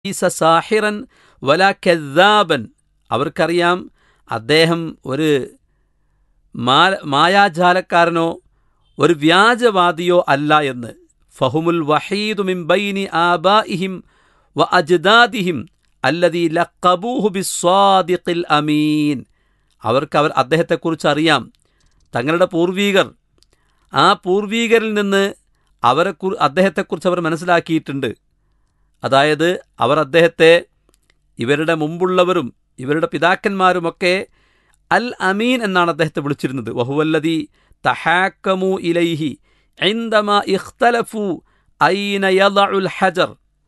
ഈസ സാഹിറൻ വല കെദ്ദാബൻ അവർക്കറിയാം അദ്ദേഹം ഒരു മാ മായാജാലക്കാരനോ ഒരു വ്യാജവാദിയോ അല്ല എന്ന് ഫഹുമുൽ വഹീദു മിൻ ബൈനി ആബാഇഹിം വ അജ്ദാദിഹിം അല്ലദീ ലഖബൂഹു ബിസ്വാദിഖിൽ അമീൻ അവർക്ക് അവർ അദ്ദേഹത്തെക്കുറിച്ച് അറിയാം തങ്ങളുടെ പൂർവീകർ ആ പൂർവീകരിൽ നിന്ന് അവരെ അദ്ദേഹത്തെക്കുറിച്ച് അവർ മനസ്സിലാക്കിയിട്ടുണ്ട് അതായത് അവർ അദ്ദേഹത്തെ ഇവരുടെ മുമ്പുള്ളവരും ഇവരുടെ പിതാക്കന്മാരുമൊക്കെ അൽ അമീൻ എന്നാണ് അദ്ദേഹത്തെ വിളിച്ചിരുന്നത് വഹുവല്ലതി തഹാക്കമു ഇലൈഹി ഐന്ദമ ഇഖ്തലഫു ഐന യദഉൽ ഹജർ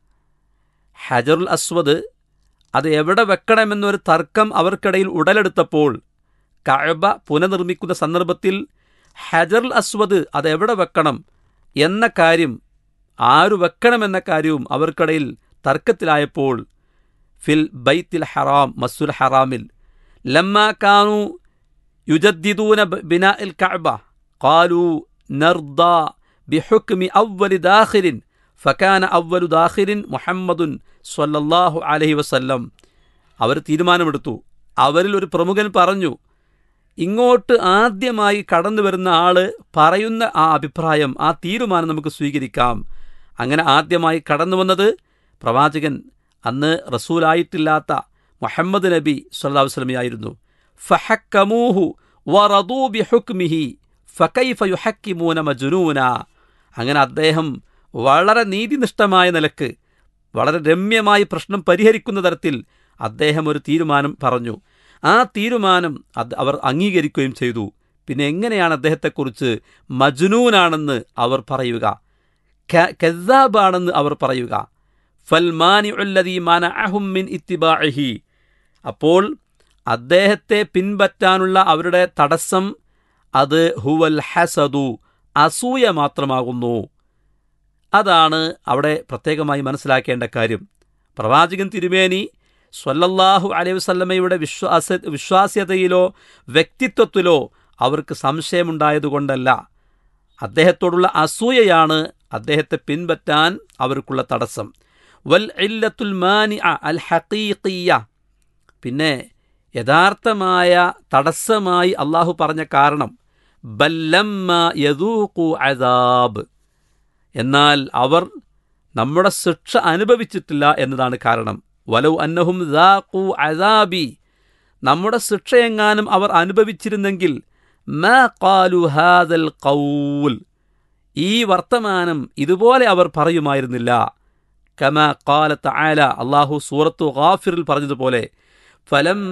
ഹജറുൽ അസ്വദ് അത് എവിടെ വെക്കണമെന്നൊരു തർക്കം അവർക്കിടയിൽ ഉടലെടുത്തപ്പോൾ കഅബ പുനർനിർമ്മിക്കുന്ന സന്ദർഭത്തിൽ ഹജറുൽ അസ്വദ് അത് എവിടെ വെക്കണം എന്ന കാര്യം ആരു വെക്കണമെന്ന കാര്യവും അവർക്കിടയിൽ തർക്കത്തിലായപ്പോൾ ഫിൽ ബൈത്തിൽ ഹറാം മസുൽ ഹറാമിൽ ലമ്മ കാനു യുജദ്ദിദൂന ബിനാ ഇൽ കഅബ ഖാലു നർദ ബിഹുക്മി അവ്വലി ദാഖിലിൻ ഫക്കാന അവ്വലു ദാഖിലിൻ മുഹമ്മദുൻ സ്വല്ലല്ലാഹു അലൈഹി വസല്ലം അവർ തീരുമാനമെടുത്തു അവരിൽ ഒരു പ്രമുഖൻ പറഞ്ഞു ഇങ്ങോട്ട് ആദ്യമായി കടന്നു വരുന്ന ആള് പറയുന്ന ആ അഭിപ്രായം ആ തീരുമാനം നമുക്ക് സ്വീകരിക്കാം അങ്ങനെ ആദ്യമായി കടന്നു വന്നത് പ്രവാചകൻ അന്ന് റസൂലായിട്ടില്ലാത്ത മുഹമ്മദ് നബി സല്ലാ വസ്ലമിയായിരുന്നു ഫഹക്കമൂഹു വറദൂ ബിഹുക്മിഹി ഫക്കൈഫ യുഹക്കിമൂന മജുനൂന അങ്ങനെ അദ്ദേഹം വളരെ നീതിനിഷ്ഠമായ നിലക്ക് വളരെ രമ്യമായി പ്രശ്നം പരിഹരിക്കുന്ന തരത്തിൽ അദ്ദേഹം ഒരു തീരുമാനം പറഞ്ഞു ആ തീരുമാനം അത് അവർ അംഗീകരിക്കുകയും ചെയ്തു പിന്നെ എങ്ങനെയാണ് അദ്ദേഹത്തെക്കുറിച്ച് മജ്നൂനാണെന്ന് അവർ പറയുക കെസാബാണെന്ന് അവർ പറയുക ഫൽമാനി ഉല്ലതി മനഅഹുമിൻ ഇത്തിബാഹി അപ്പോൾ അദ്ദേഹത്തെ പിൻപറ്റാനുള്ള അവരുടെ തടസ്സം അത് ഹുവൽ ഹസദു അസൂയ മാത്രമാകുന്നു അതാണ് അവിടെ പ്രത്യേകമായി മനസ്സിലാക്കേണ്ട കാര്യം പ്രവാചകൻ തിരുമേനി സ്വല്ലല്ലാഹു അലൈഹി വസല്ലമയുടെ വിശ്വാസ വിശ്വാസ്യതയിലോ വ്യക്തിത്വത്തിലോ അവർക്ക് സംശയമുണ്ടായതുകൊണ്ടല്ല അദ്ദേഹത്തോടുള്ള അസൂയയാണ് അദ്ദേഹത്തെ പിൻപറ്റാൻ അവർക്കുള്ള തടസ്സം വൽ ഇല്ലത്തുൽ മാനി അൽ ഹഖീഖിയ പിന്നെ യഥാർത്ഥമായ തടസ്സമായി അള്ളാഹു പറഞ്ഞ കാരണം ബല്ലമ്മ യദൂഖു അദാബ് എന്നാൽ അവർ നമ്മുടെ ശിക്ഷ അനുഭവിച്ചിട്ടില്ല എന്നതാണ് കാരണം വലൗ അന്നഹും ദാഖു അദാബി നമ്മുടെ ശിക്ഷയെങ്ങാനും അവർ അനുഭവിച്ചിരുന്നെങ്കിൽ മാ ഖാലു ഹാദൽ ഖൗൽ ഈ വർത്തമാനം ഇതുപോലെ അവർ പറയുമായിരുന്നില്ല കമ ഖാല തആല അല്ലാഹു സൂറത്തു ഗാഫിറിൽ പറഞ്ഞതുപോലെ ഫലം